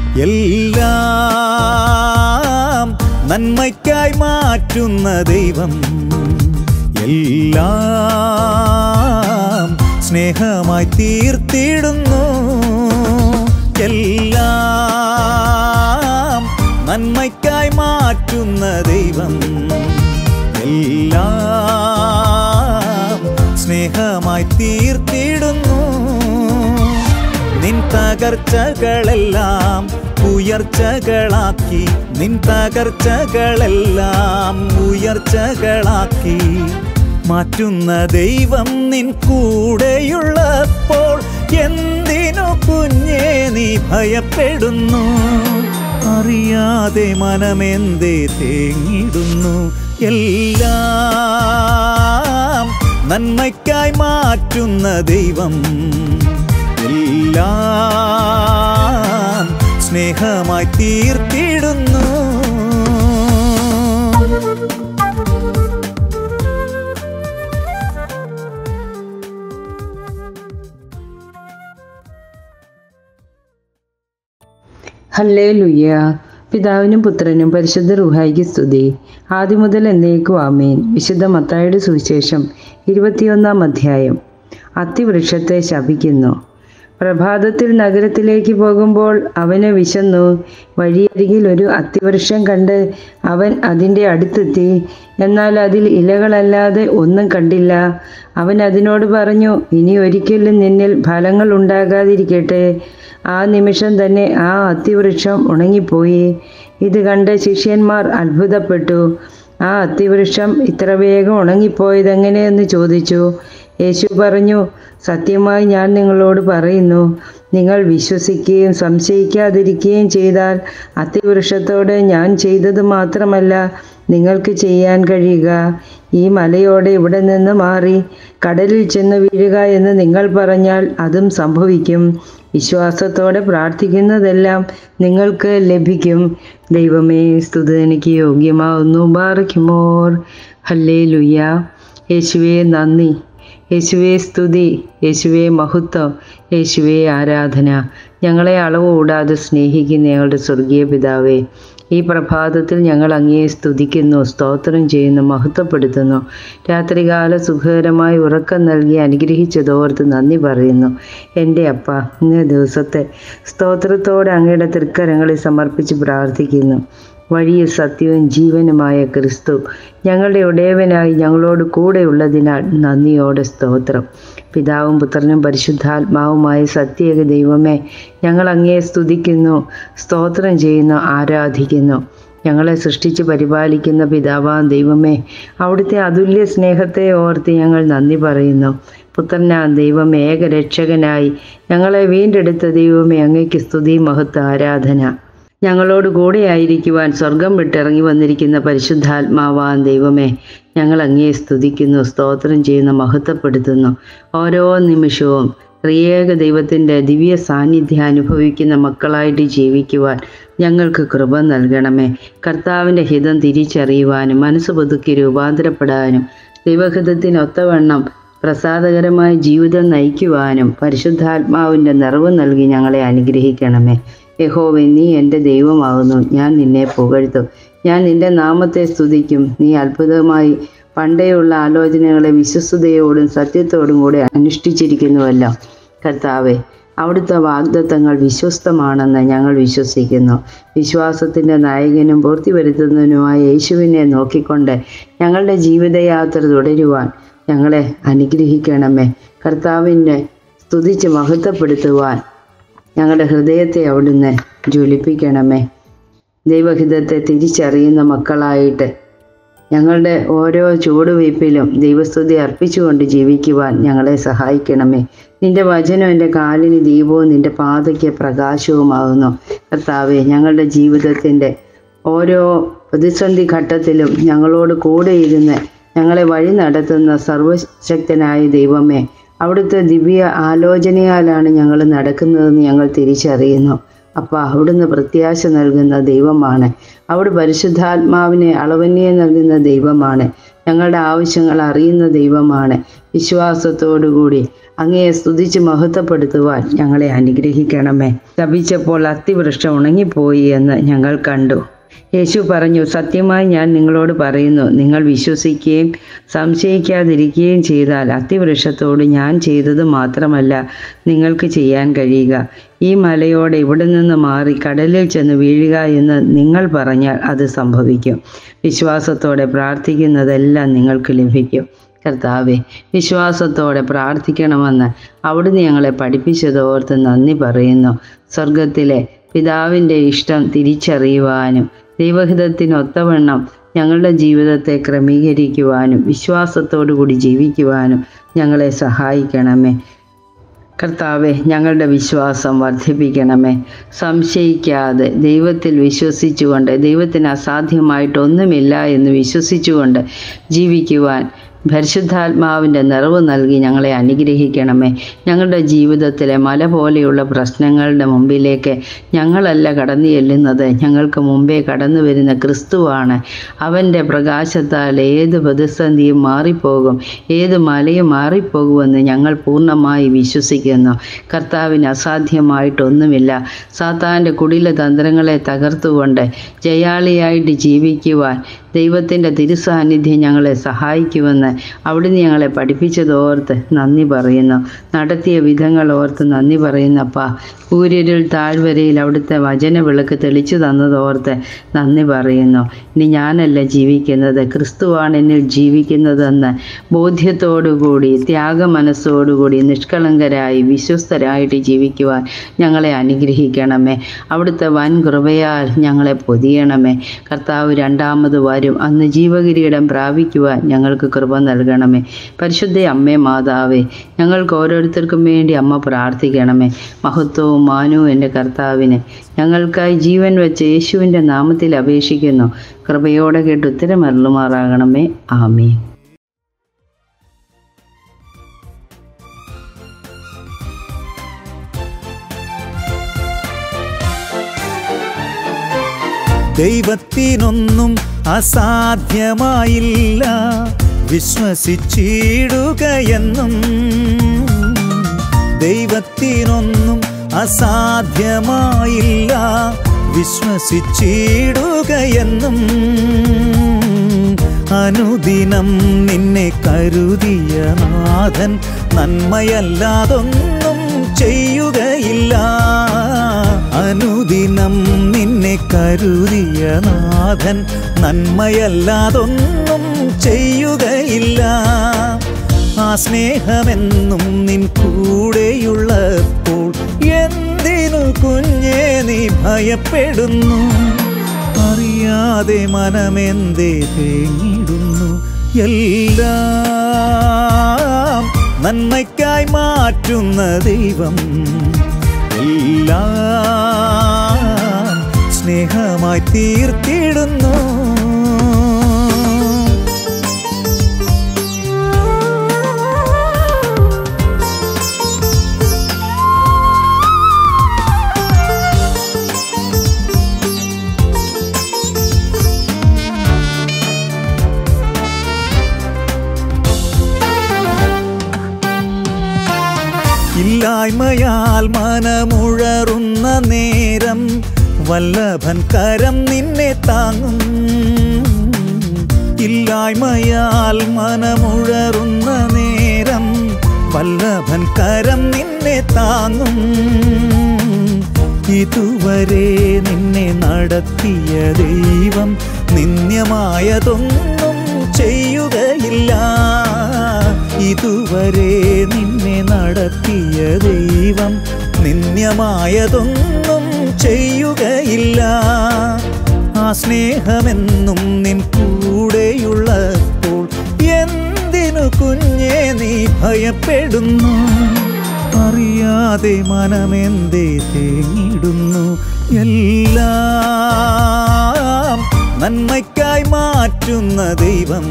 എല്ലാം നന്മയ്ക്കായി മാറ്റുന്ന ദൈവം എല്ലാം സ്നേഹമായി തീർത്തിടുന്നു എല്ലാം നന്മയ്ക്കായി മാറ്റുന്ന ദൈവം എല്ലാം സ്നേഹമായി തീർത്തിടുന്നു നിൻ തകർച്ചകളെല്ലാം ഉയർച്ചകളാക്കി നിൻ തകർച്ചകളെല്ലാം ഉയർച്ചകളാക്കി മാറ്റുന്ന ദൈവം നിൻ കൂടെയുള്ളപ്പോൾ എന്തിനു കുഞ്ഞേ നീ ഭയപ്പെടുന്നു അറിയാതെ മനമെന്തേ തേങ്ങിടുന്നു എല്ലാം നന്മയ്ക്കായി മാറ്റുന്ന ദൈവം എല്ലാം സ്നേഹമായി തീർത്തിടുന്നു ഹല്ലേ ലുയ്യ പിതാവിനും പുത്രനും പരിശുദ്ധ റുഹായിക്ക് സ്തുതി ആദ്യം മുതൽ എന്നേക്കും ആമേൻ വിശുദ്ധ മത്തായുടെ സുവിശേഷം ഇരുപത്തിയൊന്നാം അധ്യായം അത്തിവൃക്ഷത്തെ ശപിക്കുന്നു പ്രഭാതത്തിൽ നഗരത്തിലേക്ക് പോകുമ്പോൾ അവന് വിശന്നു വഴിയരികിൽ ഒരു അത്തിവൃക്ഷം കണ്ട് അവൻ അതിൻ്റെ അടുത്തെത്തി എന്നാൽ അതിൽ ഇലകളല്ലാതെ ഒന്നും കണ്ടില്ല അവൻ അതിനോട് പറഞ്ഞു ഇനി ഒരിക്കലും നിന്നിൽ ഫലങ്ങൾ ഉണ്ടാകാതിരിക്കട്ടെ ആ നിമിഷം തന്നെ ആ അത്തിവൃക്ഷം ഉണങ്ങിപ്പോയി ഇത് കണ്ട് ശിഷ്യന്മാർ അത്ഭുതപ്പെട്ടു ആ അത്തിവൃക്ഷം ഇത്ര വേഗം ഉണങ്ങിപ്പോയതെങ്ങനെയെന്ന് ചോദിച്ചു യേശു പറഞ്ഞു സത്യമായി ഞാൻ നിങ്ങളോട് പറയുന്നു നിങ്ങൾ വിശ്വസിക്കുകയും സംശയിക്കാതിരിക്കുകയും ചെയ്താൽ അത്തിവൃക്ഷത്തോട് ഞാൻ ചെയ്തത് മാത്രമല്ല നിങ്ങൾക്ക് ചെയ്യാൻ കഴിയുക ഈ മലയോടെ ഇവിടെ നിന്ന് മാറി കടലിൽ ചെന്ന് വീഴുക എന്ന് നിങ്ങൾ പറഞ്ഞാൽ അതും സംഭവിക്കും വിശ്വാസത്തോടെ പ്രാർത്ഥിക്കുന്നതെല്ലാം നിങ്ങൾക്ക് ലഭിക്കും ദൈവമേ സ്തുതി എനിക്ക് യോഗ്യമാവുന്നു ബാറയ്ക്കുമോർ ഹല്ലേ ലുയ്യ യേശുവേ നന്ദി യേശുവേ സ്തുതി യേശുവേ മഹത്വം യേശുവേ ആരാധന ഞങ്ങളെ അളവ് കൂടാതെ സ്നേഹിക്കുന്ന ഞങ്ങളുടെ സ്വർഗീയ പിതാവേ ഈ പ്രഭാതത്തിൽ ഞങ്ങൾ അങ്ങയെ സ്തുതിക്കുന്നു സ്തോത്രം ചെയ്യുന്നു മഹത്വപ്പെടുത്തുന്നു രാത്രികാല സുഖകരമായി ഉറക്കം നൽകി അനുഗ്രഹിച്ചതോർത്ത് നന്ദി പറയുന്നു എൻ്റെ അപ്പ ഇന്നേ ദിവസത്തെ സ്തോത്രത്തോടെ അങ്ങയുടെ തൃക്കരങ്ങളിൽ സമർപ്പിച്ച് പ്രാർത്ഥിക്കുന്നു വഴിയും സത്യവും ജീവനുമായ ക്രിസ്തു ഞങ്ങളുടെ ഉടയവനായി ഞങ്ങളോട് കൂടെയുള്ളതിനാൽ നന്ദിയോടെ സ്തോത്രം പിതാവും പുത്രനും പരിശുദ്ധാത്മാവുമായ സത്യേക ദൈവമേ ഞങ്ങൾ അങ്ങയെ സ്തുതിക്കുന്നു സ്തോത്രം ചെയ്യുന്നു ആരാധിക്കുന്നു ഞങ്ങളെ സൃഷ്ടിച്ച് പരിപാലിക്കുന്ന പിതാവാം ദൈവമേ അവിടുത്തെ അതുല്യ സ്നേഹത്തെ ഓർത്ത് ഞങ്ങൾ നന്ദി പറയുന്നു പുത്രനാം ദൈവം ഏകരക്ഷകനായി ഞങ്ങളെ വീണ്ടെടുത്ത ദൈവമേ അങ്ങയ്ക്ക് സ്തുതി മഹത്വ ആരാധന ഞങ്ങളോട് കൂടെയായിരിക്കുവാൻ സ്വർഗം വിട്ടിറങ്ങി വന്നിരിക്കുന്ന പരിശുദ്ധാത്മാവാൻ ദൈവമേ ഞങ്ങൾ അങ്ങയെ സ്തുതിക്കുന്നു സ്തോത്രം ചെയ്യുന്നു മഹത്വപ്പെടുത്തുന്നു ഓരോ നിമിഷവും ത്രിയേക ദൈവത്തിൻ്റെ ദിവ്യ സാന്നിധ്യം അനുഭവിക്കുന്ന മക്കളായിട്ട് ജീവിക്കുവാൻ ഞങ്ങൾക്ക് കൃപ നൽകണമേ കർത്താവിൻ്റെ ഹിതം തിരിച്ചറിയുവാനും മനസ്സ് പുതുക്കി രൂപാന്തരപ്പെടാനും ദൈവഹിതത്തിനൊത്തവണ്ണം പ്രസാദകരമായ ജീവിതം നയിക്കുവാനും പരിശുദ്ധാത്മാവിൻ്റെ നിറവ് നൽകി ഞങ്ങളെ അനുഗ്രഹിക്കണമേ യഹോവേ നീ എൻ്റെ ദൈവമാകുന്നു ഞാൻ നിന്നെ പുകഴ്ത്തും ഞാൻ നിന്റെ നാമത്തെ സ്തുതിക്കും നീ അത്ഭുതമായി പണ്ടേയുള്ള ആലോചനകളെ വിശ്വസ്തയോടും സത്യത്തോടും കൂടെ അനുഷ്ഠിച്ചിരിക്കുന്നുവല്ലോ കർത്താവെ അവിടുത്തെ വാഗ്ദത്തങ്ങൾ വിശ്വസ്തമാണെന്ന് ഞങ്ങൾ വിശ്വസിക്കുന്നു വിശ്വാസത്തിൻ്റെ നായകനും പൂർത്തി വരുത്തുന്നതിനുമായ യേശുവിനെ നോക്കിക്കൊണ്ട് ഞങ്ങളുടെ ജീവിതയാത്ര തുടരുവാൻ ഞങ്ങളെ അനുഗ്രഹിക്കണമേ കർത്താവിനെ സ്തുതിച്ച് മഹത്വപ്പെടുത്തുവാൻ ഞങ്ങളുടെ ഹൃദയത്തെ അവിടുന്ന് ജ്വലിപ്പിക്കണമേ ദൈവഹിതത്തെ തിരിച്ചറിയുന്ന മക്കളായിട്ട് ഞങ്ങളുടെ ഓരോ ചുവടുവയ്പ്പിലും ദൈവസ്തുതി അർപ്പിച്ചുകൊണ്ട് ജീവിക്കുവാൻ ഞങ്ങളെ സഹായിക്കണമേ നിന്റെ വചനം എൻ്റെ കാലിന് ദീപവും നിന്റെ പാതയ്ക്ക് പ്രകാശവുമാകുന്നു കർത്താവെ ഞങ്ങളുടെ ജീവിതത്തിൻ്റെ ഓരോ പ്രതിസന്ധി ഘട്ടത്തിലും ഞങ്ങളോട് കൂടെ ഇരുന്ന് ഞങ്ങളെ വഴി നടത്തുന്ന സർവശക്തനായ ദൈവമേ അവിടുത്തെ ദിവ്യ ആലോചനയാലാണ് ഞങ്ങൾ നടക്കുന്നതെന്ന് ഞങ്ങൾ തിരിച്ചറിയുന്നു അപ്പോൾ അവിടുന്ന് പ്രത്യാശ നൽകുന്ന ദൈവമാണ് അവിടെ പരിശുദ്ധാത്മാവിനെ അളവന്യെ നൽകുന്ന ദൈവമാണ് ഞങ്ങളുടെ ആവശ്യങ്ങൾ അറിയുന്ന ദൈവമാണ് വിശ്വാസത്തോടുകൂടി അങ്ങയെ സ്തുതിച്ച് മഹത്വപ്പെടുത്തുവാൻ ഞങ്ങളെ അനുഗ്രഹിക്കണമേ ശപിച്ചപ്പോൾ അത്തിവൃക്ഷം ഉണങ്ങിപ്പോയി എന്ന് ഞങ്ങൾ കണ്ടു യേശു പറഞ്ഞു സത്യമായി ഞാൻ നിങ്ങളോട് പറയുന്നു നിങ്ങൾ വിശ്വസിക്കുകയും സംശയിക്കാതിരിക്കുകയും ചെയ്താൽ അത്തിവൃക്ഷത്തോട് ഞാൻ ചെയ്തത് മാത്രമല്ല നിങ്ങൾക്ക് ചെയ്യാൻ കഴിയുക ഈ മലയോടെ ഇവിടെ നിന്ന് മാറി കടലിൽ ചെന്ന് വീഴുക എന്ന് നിങ്ങൾ പറഞ്ഞാൽ അത് സംഭവിക്കും വിശ്വാസത്തോടെ പ്രാർത്ഥിക്കുന്നതെല്ലാം നിങ്ങൾക്ക് ലഭിക്കും കർത്താവെ വിശ്വാസത്തോടെ പ്രാർത്ഥിക്കണമെന്ന് അവിടുന്ന് ഞങ്ങളെ പഠിപ്പിച്ചത് ഓർത്ത് നന്ദി പറയുന്നു സ്വർഗത്തിലെ പിതാവിൻ്റെ ഇഷ്ടം തിരിച്ചറിയുവാനും ദൈവഹിതത്തിനൊത്തവണ്ണം ഞങ്ങളുടെ ജീവിതത്തെ ക്രമീകരിക്കുവാനും വിശ്വാസത്തോടു കൂടി ജീവിക്കുവാനും ഞങ്ങളെ സഹായിക്കണമേ കർത്താവെ ഞങ്ങളുടെ വിശ്വാസം വർദ്ധിപ്പിക്കണമേ സംശയിക്കാതെ ദൈവത്തിൽ വിശ്വസിച്ചുകൊണ്ട് ദൈവത്തിന് അസാധ്യമായിട്ടൊന്നുമില്ല എന്ന് വിശ്വസിച്ചുകൊണ്ട് ജീവിക്കുവാൻ പരിശുദ്ധാത്മാവിൻ്റെ നിറവ് നൽകി ഞങ്ങളെ അനുഗ്രഹിക്കണമേ ഞങ്ങളുടെ ജീവിതത്തിലെ മല പോലെയുള്ള പ്രശ്നങ്ങളുടെ മുമ്പിലേക്ക് ഞങ്ങളല്ല കടന്നു ചെല്ലുന്നത് ഞങ്ങൾക്ക് മുമ്പേ കടന്നു വരുന്ന ക്രിസ്തുവാണ് അവൻ്റെ പ്രകാശത്താൽ ഏത് പ്രതിസന്ധിയും മാറിപ്പോകും ഏത് മലയും മാറിപ്പോകുമെന്ന് ഞങ്ങൾ പൂർണ്ണമായി വിശ്വസിക്കുന്നു കർത്താവിന് അസാധ്യമായിട്ടൊന്നുമില്ല സാത്താൻ്റെ കുടില തന്ത്രങ്ങളെ തകർത്തുകൊണ്ട് ജയാളിയായിട്ട് ജീവിക്കുവാൻ ദൈവത്തിൻ്റെ തിരുസാന്നിധ്യം ഞങ്ങളെ സഹായിക്കുമെന്ന് അവിടുന്ന് ഞങ്ങളെ പഠിപ്പിച്ചത് ഓർത്ത് നന്ദി പറയുന്നു നടത്തിയ വിധങ്ങൾ ഓർത്ത് നന്ദി പറയുന്നപ്പാ ഊരിരുൾ താഴ്വരയിൽ അവിടുത്തെ വചന വിളക്ക് തെളിച്ചു തന്നത് ഓർത്ത് നന്ദി പറയുന്നു ഇനി ഞാനല്ല ജീവിക്കുന്നത് ക്രിസ്തുവാണ് എന്നിൽ ജീവിക്കുന്നതെന്ന് ബോധ്യത്തോടുകൂടി ത്യാഗ മനസ്സോടുകൂടി നിഷ്കളങ്കരായി വിശ്വസ്തരായിട്ട് ജീവിക്കുവാൻ ഞങ്ങളെ അനുഗ്രഹിക്കണമേ അവിടുത്തെ വൻ കൃപയാൽ ഞങ്ങളെ പൊതിയണമേ കർത്താവ് രണ്ടാമത് വരും അന്ന് ജീവകിരീടം പ്രാപിക്കുവാൻ ഞങ്ങൾക്ക് കൃപ നൽകണമേ പരിശുദ്ധ അമ്മേ മാതാവേ ഞങ്ങൾക്ക് ഓരോരുത്തർക്കും വേണ്ടി അമ്മ പ്രാർത്ഥിക്കണമേ മഹത്വവും മാനവും എൻ്റെ കർത്താവിന് ഞങ്ങൾക്കായി ജീവൻ വെച്ച് യേശുവിൻ്റെ നാമത്തിൽ അപേക്ഷിക്കുന്നു കൃപയോടെ കേട്ട് ഉത്തരമരുളുമാറാകണമേ ആമീൻ ദൈവത്തിനൊന്നും അസാധ്യമായില്ല വിശ്വസിച്ചിടുകയെന്നും ദൈവത്തിനൊന്നും അസാധ്യമായില്ല വിശ്വസിച്ചിടുകയെന്നും അനുദിനം നിന്നെ കരുതിയ നാഥൻ നന്മയല്ലാതൊന്നും ചെയ്യുകയില്ല അനുദിനം നിന്നെ കരുതിയ നാഥൻ നന്മയല്ലാതൊന്നും ചെയ്യുകയില്ല ആ സ്നേഹമെന്നും നിൻ കൂടെയുള്ളപ്പോൾ എന്തിനു കുഞ്ഞേ നീ ഭയപ്പെടുന്നു അറിയാതെ മനമെന്തേ തേങ്ങിടുന്നു എല്ലാം നന്മയ്ക്കായി മാറ്റുന്ന ദൈവം എല്ലാം സ്നേഹമായി തീർത്തിടുന്നു ഇല്ലായ്മയാൽ മനമുഴറുന്ന നേരം വല്ലഭൻ കരം നിന്നെ താങ്ങും ഇല്ലായ്മയാൽ മനമുഴറുന്ന നേരം വല്ലഭൻ കരം നിന്നെ താങ്ങും ഇതുവരെ നിന്നെ നടത്തിയ ദൈവം നിന്ദ്യമായതൊന്നും ചെയ്യുകയില്ല ഇതുവരെ നിന്നെ നടത്തിയ ദൈവം നിന്ദ്യമായതൊന്നും ചെയ്യുകയില്ല ആ സ്നേഹമെന്നും നിൻ കൂടെയുള്ളപ്പോൾ എന്തിനു കുഞ്ഞേ നീ ഭയപ്പെടുന്നു അറിയാതെ മനമെന്തേ തേങ്ങിടുന്നു എല്ലാം നന്മയ്ക്കായി മാറ്റുന്ന ദൈവം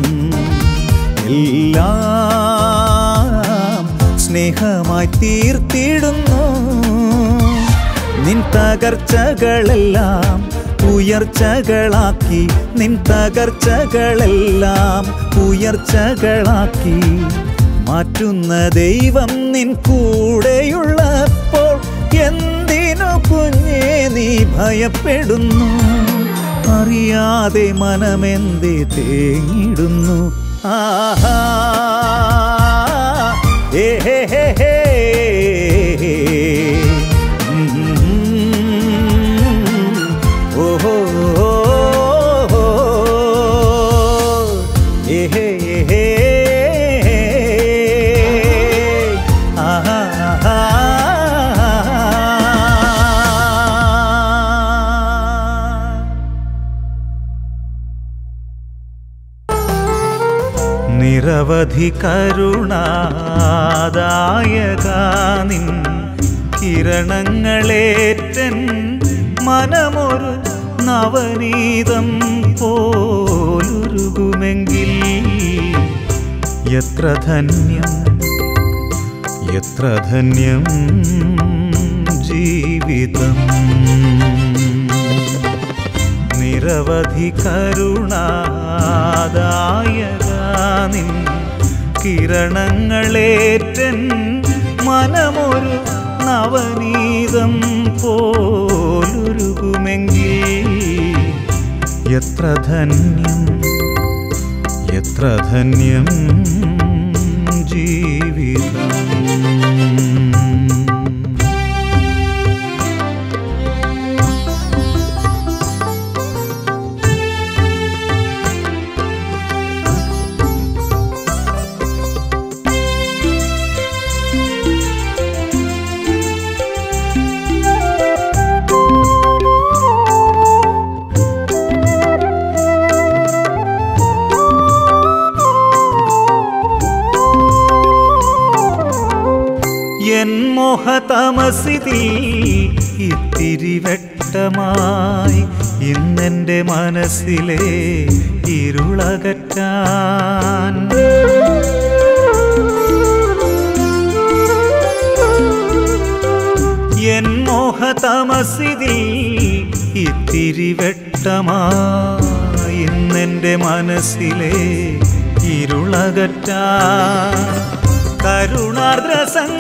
എല്ലാം സ്നേഹമായി തീർത്തിടുന്നു നിൻ തകർച്ചകളെല്ലാം ഉയർച്ചകളാക്കി നിൻ തകർച്ചകളെല്ലാം ഉയർച്ചകളാക്കി മാറ്റുന്ന ദൈവം നിൻ കൂടെയുള്ളപ്പോൾ എന്തിനു കുഞ്ഞേ നീ ഭയപ്പെടുന്നു അറിയാതെ മനമെന്തേ തേങ്ങിടുന്നു ആഹാ ഏ ഹേ ഹേ ഹേ ഓഹോ ഏ ഹേ ഹേ ആഹാ നിരവധി കരുണാദായകാനിൻ കിരണങ്ങളേറ്റൻ മനമൊരു നവനീതം പോലുരുകുമെങ്കിൽ എത്ര ധന്യം എത്ര ധന്യം ജീവിതം നിരവധി കരുണാദായകാനിൻ കിരണങ്ങളേറ്റൻ മനമൊരു നവനീതം പോലുരുകുമെങ്കിൽ എത്ര ധന്യം എത്ര ധന്യം ജീവിതം എൻ മോഹതമസിതിൽ ഇത്തിരി വെട്ടമായി ഇന്നെൻ്റെ മനസ്സിലെ ഇരുളകറ്റാൻ എൻ മോഹതമസിതിൽ ഇത്തിരി വെട്ടമായി ഇന്നെൻ്റെ മനസ്സിലെ ഇരുളകറ്റാൻ കരുണാർദ്ര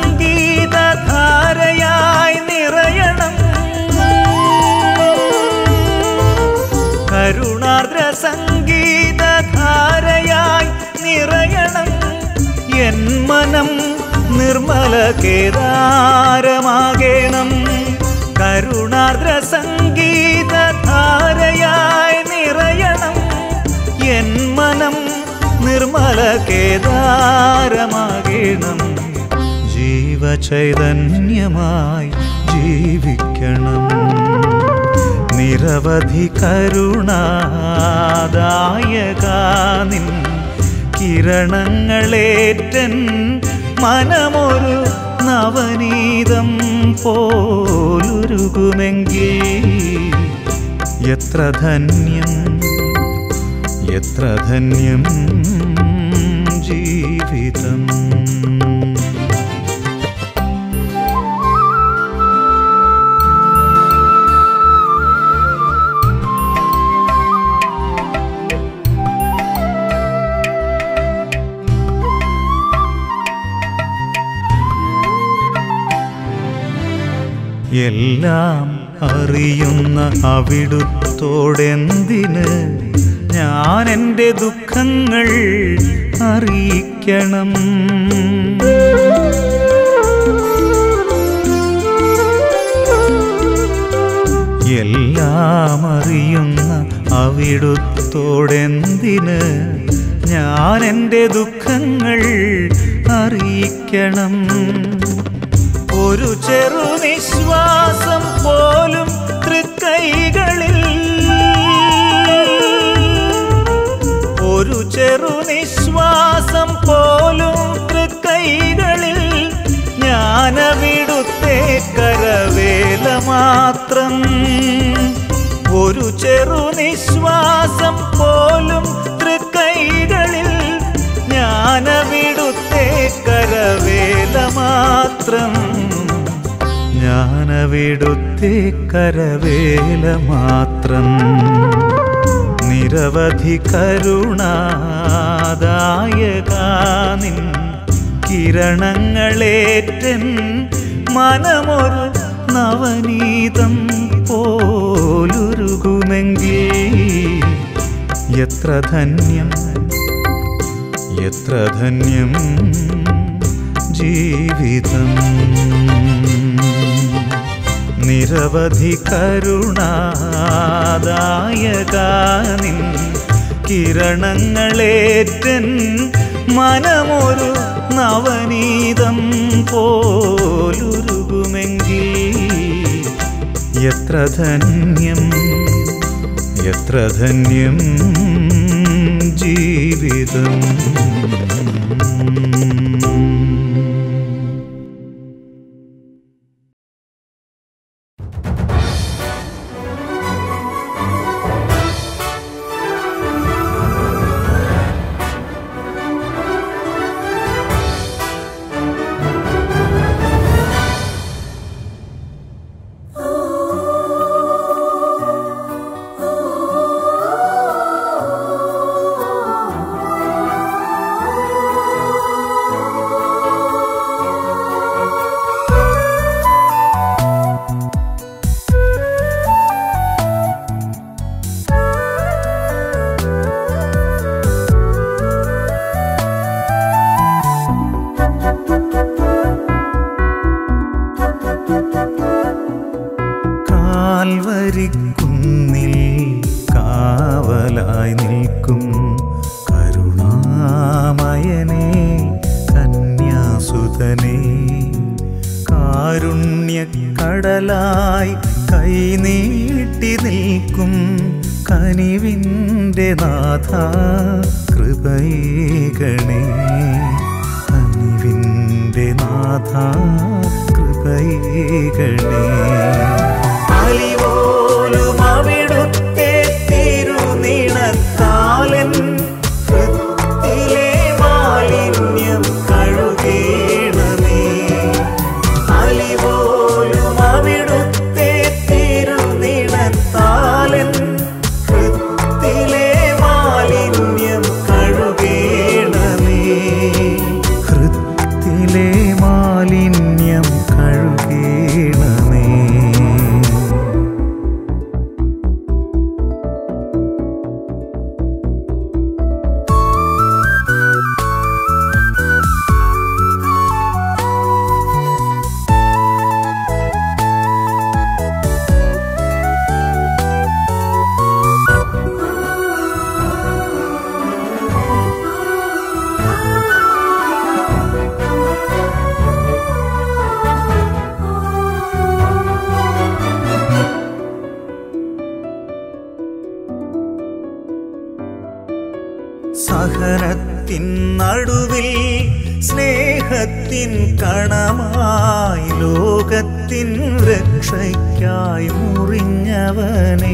സംഗീതധാരയായി നിറയണം കരുണാർദ്ര സംഗീതധാരയായി നിറയണം എൻ മനം നിർമ്മല കേദാരമാകേണം കരുണാർദ്ര സംഗീതധാരയായി നിറയണം എൻ മനം നിർമ്മല കേദാരമാകേണം ജീവചൈതന്യമായി ജീവിക്കണം നിരവധി കരുണാദായകാനിൻ കിരണങ്ങളേറ്റൻ മനമൊരു നവനീതം പോലുരുകുമെങ്കിൽ എത്ര ധന്യം എത്ര ധന്യം ജീവിതം എല്ലാം അറിയുന്ന അവിടുത്തോടെന്തിന് ഞാൻ എൻ്റെ ദുഃഖങ്ങൾ അറിയിക്കണം എല്ലാം അറിയുന്ന അവിടുത്തോടെന്തിന് ഞാൻ എൻ്റെ ദുഃഖങ്ങൾ അറിയിക്കണം ഒരു ചെറു നിശ്വാസം പോലും തൃക്കൈകളിൽ ഒരു ചെറു നിശ്വാസം പോലും തൃക്കൈകളിൽ ജ്ഞാനവിടുത്തെ കരവേല മാത്രം ഒരു ചെറു നിശ്വാസം പോലും തൃക്കൈകളിൽ ജ്ഞാനവിടുത്തെ കരവേല മാത്രം ജ്ഞാനവിടുത്തെ കരവേല മാത്രം നിരവധി കരുണാദായകാനിൻ കിരണങ്ങളേറ്റൻ മനമൊരു നവനീതം പോലുരുകുമെങ്കിൽ എത്ര ധന്യം എത്ര ധന്യം ജീവിതം നിരവധി കരുണാദായകാനിൻ കിരണങ്ങളേറ്റൻ മനമൊരു നവനീതം പോലുരുകുമെങ്കിൽ എത്ര ധന്യം എത്ര ധന്യം ജീവിതം കാൽവരിക്കുന്നിൽ കാവലായി നിൽക്കും കരുണാമയനെ കന്യാസുതനെ കാരുണ്യക്കടലായി കൈനീട്ടി നിൽക്കും കനിവിൻ്റെ നാഥ കൃപയേകണേ കനിവിൻ്റെ നാഥ കൃപയേകണേ അലിവോലും അവിടുത്തെ തിരുനിണത്താലൻ ഹൃത്തിലെ മാലിന്യം കഴുകേണമേ അലിവോലും അവിടുത്തെ തിരുനിണത്താലൻ ഹൃത്തിലെ മാലിന്യം കഴുകേണമേ ഹൃത്തിലെ മാലിന്യം കഴുകേണമേ സഹനത്തിൻ നടുവിൽ സ്നേഹത്തിൻ കണമായി ലോകത്തിൻ രക്ഷയ്ക്കായി മുറിഞ്ഞവനേ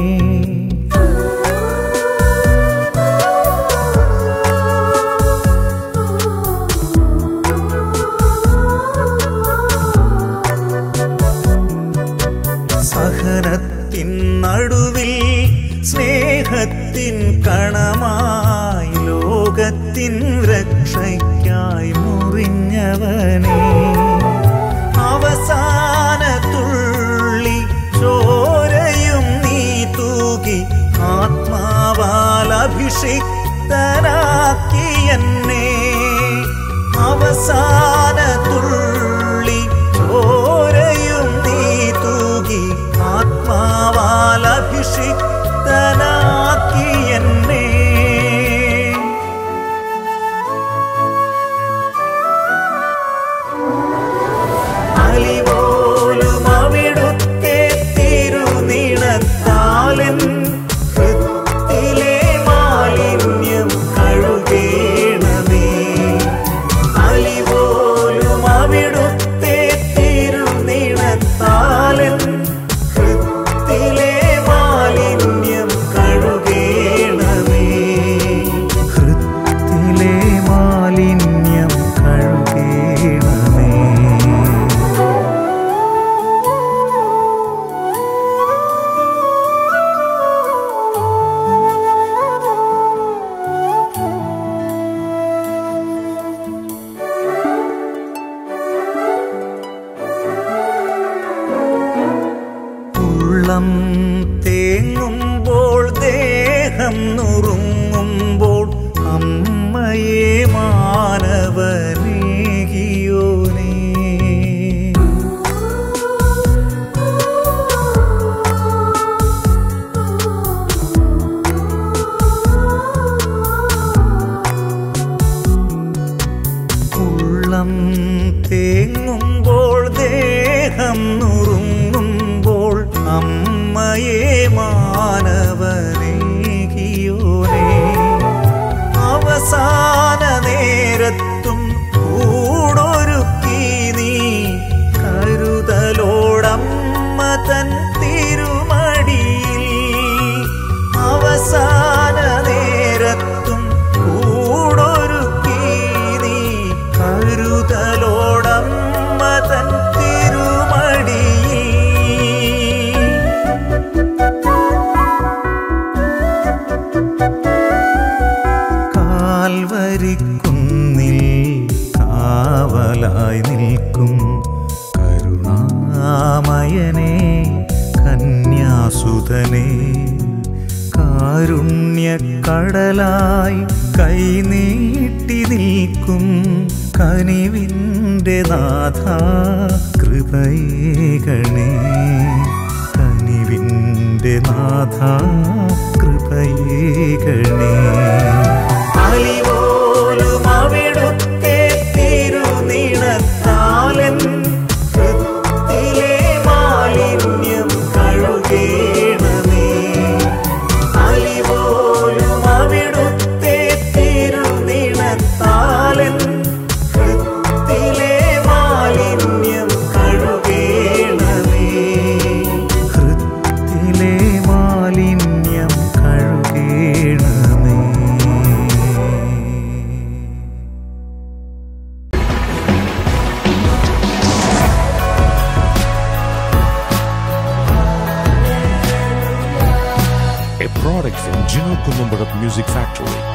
സഹനത്തിൻ നടുവിൽ സ്നേഹത്തിൻ കണമായി ലോകത്തിൻ രക്ഷയ്ക്കായി മുറിഞ്ഞവനേ അവസാന തുള്ളി ചോരയും നീ തൂകി ആത്മാവാൽ അഭിഷിക്തനാക്കി എന്നെ അവസാന തുള്ളി ചോരയും നീ തൂകി ആത്മാവാൽ അഭിഷിക്തനാക്കി എന്നെ അലിവോലും അവിടുത്തെ തിരുനിണത്താലൻ ഹൃത്തിലെ മാലിന്യം കഴുകേണമേ അലിവോലും അവിടുത്തെ തിരുനിണത്താലൻ ഹൃത്തിലെ മാലിന്യം തേങ്ങുമ്പോൾ ദേഹം നുറുങ്ങുമ്പോൾ അമ്മയെ മാനവനേകിയോനേ ഉള്ളം തേങ്ങുമ്പോൾ ദേഹം നുറുങ്ങുമ്പോൾ അമ്മയെ മാനവനേകിയോനേ അവസാന നേരത്തും കൂടൊരുക്കി നീ കരുതലോടമ്മ തൻ തിരുമടിയിൽ അവസാന നേരത്തും കൂടൊരുക്കി നീ കരുതലോടമ്മ തൻ തിരുമടിയിൽ കാൽവരിക്കുന്നിൽ കാവലായി നിൽക്കും കരുണാമയനെ കന്യാസുതനെ കാരുണ്യക്കടലായി കൈനീട്ടി നിൽക്കും കനിവിൻ്റെ നാഥ കൃപയേകണേ കനിവിൻ്റെ നാഥ കൃപയേകണേ അലിപോലും അവിടുത്തെ തിരുനിണത്താലൻ ഹൃത്തിലെ മാലിന്യം കഴുകേണമേ അലിപോലും അവിടുത്തെ തിരുനിണത്താലൻ ഹൃത്തിലെ മാലിന്യം കഴുകേണമേ ഹൃത്തിലെ മാലിന്യം കഴുകേണമേ a product from Gino Columbarat Music Factory.